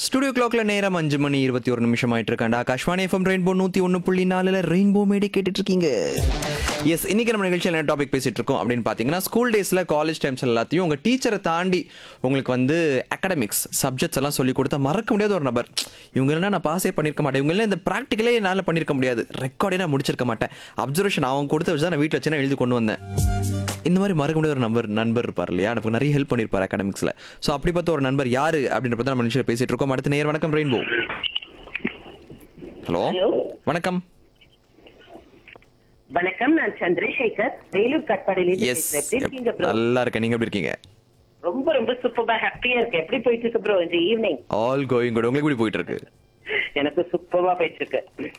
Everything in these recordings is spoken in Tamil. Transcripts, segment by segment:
ஸ்டுடியோ கிளாக்ல நேரம் அஞ்சு மணி இருபத்தி ஒரு நிமிஷம் ஆயிட்டு இருக்காண்டா ஆகாஷ்வாணி எஃப்எம் ரெயின்போ நூத்தி ஒன்று புள்ளி நாலுல ரெயின்போ மேடி கேட்டுட்டு இருக்கீங்க எஸ் இன்னைக்கு நம்ம நிகழ்ச்சியில் என்ன டாபிக் பேசிட்டு இருக்கோம் அப்படின்னு பார்த்தீங்கன்னா ஸ்கூல் டேஸ்ல காலேஜ் டைம்ஸ் எல்லாத்தையும் உங்க டீச்சரை தாண்டி உங்களுக்கு வந்து அகடமிக்ஸ் சப்ஜெக்ட்ஸ் எல்லாம் சொல்லி கொடுத்தா மறக்க முடியாத ஒரு நபர் இவங்க எல்லாம் நான் பாஸே பண்ணிருக்க மாட்டேன் இவங்க எல்லாம் இந்த ப்ராக்டிக்கலே என்னால் பண்ணிருக்க முடியாது ரெக்கார்டே நான் முடிச்சிருக்க மாட்டேன் அப்சர்வேஷன் அவங்க கொடுத்த வச்சு தான் நான் வீட்டில் வச்சு நான் எழுதி கொண்டு வந்தேன் இந்த மாதிரி மறக்க முடியாத ஒரு நம்பர் நண்பர் இருப்பார் இல்லையா எனக்கு நிறைய ஹெல்ப் பண்ணியிருப்பார் அகாடமிக்ஸில் ஸோ அப்படிப்பட்ட ஒரு நண்பர் யாரு அப்படின்றத நம்ம நிகழ்ச்சியில் பேசிட்டு இருக்கோம் அடுத்த நேர் வணக்கம் ரெயின்போ ஹலோ ஹலோ வணக்கம் வணக்கம் நான் சந்திரசேகர் வேலூர் கட்பாடியிலிருந்து எஸ் பேசுறேன் எப்படி இருக்கீங்க ப்ரோ நல்லா இருக்கேன் நீங்க எப்படி இருக்கீங்க ரொம்ப ரொம்ப சூப்பரா ஹாப்பியா இருக்கு எப்படி போயிட்டு இருக்கு ப்ரோ இந்த ஈவினிங் ஆல் கோயிங் குட் உங்களுக்கு எப்படி போயிட்டு இருக்கு எனக்கு சூப்பரா போயிட்டு இருக்கு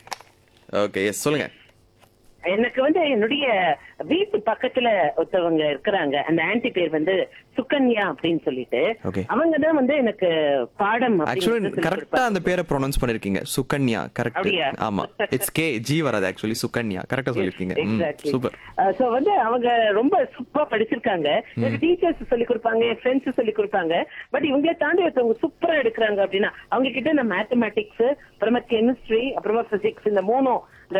ஓகே எஸ் சொல்லுங்க எனக்கு வந்து என்னுடைய வீட்டு பக்கத்துல ஒருத்தவங்க இருக்கிறாங்க அந்த ஆன்டி பேர் வந்து சுகன்யா அப்படின்னு சொல்லிட்டு Okay. அவங்க தான் வந்து எனக்கு பாடம் ஆக்சுவலி அப்படிங்கறது சொல்லிக் கரெக்டா அந்த பேரை ப்ரொனவுன்ஸ் பண்ணிருக்கீங்க சுகன்யா கரெக்ட் அப்படியா? ஆமா இட்ஸ் கே ஜி வராது ஆக்சுவலி சுகன்யா கரெக்டா சொல்லிருக்கீங்க Exactly. சூப்பர் Uh, so வந்து அவங்க ரொம்ப சூப்பரா படிச்சிருக்காங்க எனக்கு டீச்சர்ஸ் சொல்லி கொடுப்பாங்க என் ஃப்ரெண்ட்ஸ் சொல்லி கொடுப்பாங்க பட் இவங்கள தாண்டி ஒருத்தவங்க சூப்பரா எடுக்கிறாங்க அப்படின்னா அவங்க கிட்ட நான் மேத்தமேட்டிக்ஸ் அப்புறமா கெமிஸ்ட்ரி அப்புறமா பிசிக்ஸ் இந்த மூணும் இந்த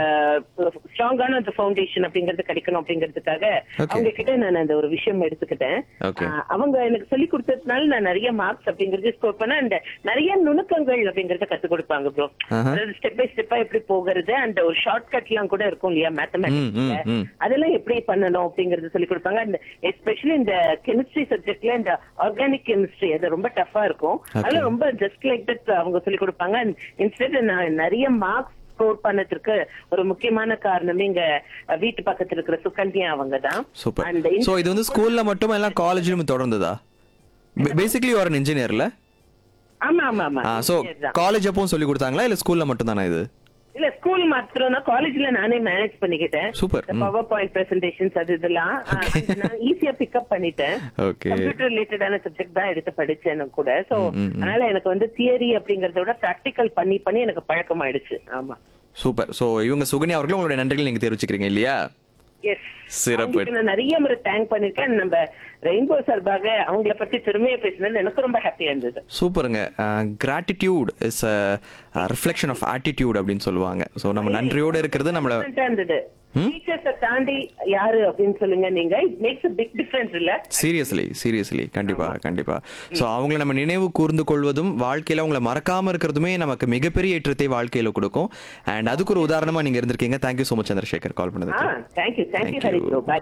ஸ்ட்ராங்கான அந்த ஃபவுண்டேஷன் அப்படிங்கிறது கிடைக்கணும் அப்படிங்கிறதுக்காக Okay. அவங்க கிட்ட நான் அந்த ஒரு விஷயம் எடுத்துக்கிட்டேன் Okay. Uh, அவங்க எனக்கு சொல்லி கொடுத்ததுனால நான் நிறைய மார்க்ஸ் அப்படிங்கறது ஸ்கோர் பண்ண அந்த நிறைய நுணுக்கங்கள் அப்படிங்கறத கத்து கொடுப்பாங்க ப்ரோ Uh-huh. அதாவது ஸ்டெப் பை ஸ்டெப்பா எப்படி போகிறது அந்த ஒரு ஷார்ட் கட் எல்லாம் கூட இருக்கும் இல்லையா ம், ம், மேத்தமேட்டிக்ஸ் ம். அதெல்லாம் எப்படி பண்ணணும் அப்படிங்கறது சொல்லி கொடுப்பாங்க அந்த எஸ்பெஷலி இந்த கெமிஸ்ட்ரி சப்ஜெக்ட்ல இந்த ஆர்கானிக் கெமிஸ்ட்ரி அது ரொம்ப டஃபா இருக்கும் அதெல்லாம் ரொம்ப ஜஸ்ட் லைக் தட் அவங்க சொல்லி கொடுப்பாங்க இன்ஸ்டெட் நான் நிறைய மார்க்ஸ் ஸ்கோர் பண்ணதுக்கு ஒரு முக்கியமான காரணமே இங்க அஹ், வீட்டு பக்கத்துல இருக்கிற சுகன்யா அவங்க தான் சூப்பர் சோ இது வந்து ஸ்கூல்ல மட்டும் எல்லாம் காலேஜ்லயும் தொடர்ந்ததா பேசிக்கலி ஒரு இன்ஜினியர்ல ஆமா ஆமா ஆமா சோ Engineer தான். காலேஜ் அப்பவும் சொல்லி கொடுத்தாங்களா இல்ல ஸ்கூல்ல மட்டும் தானே இது இல்ல ஸ்கூல் மாத்திரம் தான் காலேஜ்ல நானே மேனேஜ் பண்ணிக்கிட்டேன் Super. ம். பவர் பாயிண்ட் பிரசன்டேஷன்ஸ் அது இதெல்லாம் அஹ், அது நான் ஈஸியா பிக்கப் பண்ணிட்டேன் Okay. கம்ப்யூட்டர் ரிலேட்டடான சப்ஜெக்ட் தான் எடுத்து படிச்சேன் கூட சோ அதனால எனக்கு வந்து தியரி அப்படிங்கறத விட பிராக்டிக்கல் பண்ணி பண்ணி எனக்கு பழக்கமாயிடுச்சு ஆமா சூப்பர் சோ இவங்க சுகன்யா அவர்களும் உங்களுடைய நன்றிகள் நீங்க தெரிவிச்சுக்கிறீங்க இல்லையா எஸ் சிறப்பு. நான் நிறைய முறை தேங்க் பண்ணிருக்கேன் நம்ம ரெயின்போ சார்பாக அவங்கள பத்தி பெருமையா பேசினது எனக்கு ரொம்ப ஹாப்பியா இருந்தது சூப்பருங்க gratitude is reflection of attitude அப்படின்னு சொல்லுவாங்க ஸோ நம்ம நன்றியோட இருக்கிறது நம்மள Different ஆ இருந்தது டீச்சர்ஸ தாண்டி யாரு அப்படின்னு சொல்லுங்க நீங்க இட் மேக்ஸ் பிக் டிஃபரன்ஸ் இல்ல சீரியஸ்லி சீரியஸ்லி கண்டிப்பா கண்டிப்பா ஸோ அவங்கள நம்ம நினைவு கூர்ந்து கொள்வதும் வாழ்க்கையில அவங்கள மறக்காம இருக்கிறதுமே நமக்கு மிகப்பெரிய ஏற்றத்தை வாழ்க்கையில கொடுக்கும் அண்ட் அதுக்கு ஒரு உதாரணமா நீங்க இருந்திருக்கீங்க thank you so much Chandrasekhar call ஆ பண்ணதுக்கு thank you thank you Thank Hari you. Bro bye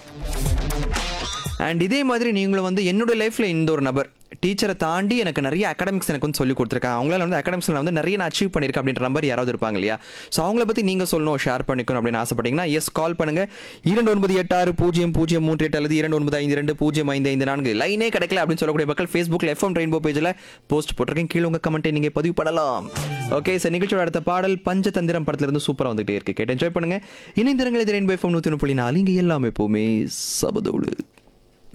and இதே மாதிரி நீங்களும் வந்து என்னோட லைஃப்ல இந்த ஒரு நபர் டீச்சரை தாண்டி எனக்கு நிறைய அகாடமிக்ஸ் எனக்கு வந்து சொல்லி கொடுத்துருக்காங்க அவங்களால வந்து அகாடமிக்ஸ்ல வந்து நிறைய நான் அச்சீவ் பண்ணியிருக்கேன் அப்படின்ற நம்பர் யாராவது இருப்பாங்க இல்லையா ஸோ அவங்கள பத்தி நீங்க சொல்லணும் ஷேர் பண்ணிக்கணும் அப்படின்னு ஆசைப்பட்டீங்கன்னா எஸ் கால் பண்ணுங்க இரண்டு ஒன்பது எட்டு ஆறு பூஜ்ஜியம் பூஜ்ஜியம் மூன்று எட்டு அல்லது இரண்டு ஒன்பது ஐந்து ரெண்டு பூஜ்ஜியம் ஐந்து ஐந்து நான்கு லைனே கிடைக்கல அப்படின்னு சொல்லக்கூடிய மக்கள் ஃபேஸ்புக்ல எஃப்எம் ரெயின்போ பேஜ்ல போஸ்ட் போட்டிருக்கேன் கீழே உங்க கமெண்ட்டை நீங்க பதிவு பண்ணலாம் ஓகே சார் நிகழ்ச்சியோட அடுத்த பாடல் பஞ்சதந்திரம் படத்துல இருந்து சூப்பரா வந்துகிட்டே இருக்கு கேட்டு என்ஜாய் பண்ணுங்க இணைந்திரங்கள் இது ரெயின்போ எஃப்எம் நூத்தி ஒன்று புள்ளி நாலு இங்க எல்லாமே எப்பவுமே சபதோடு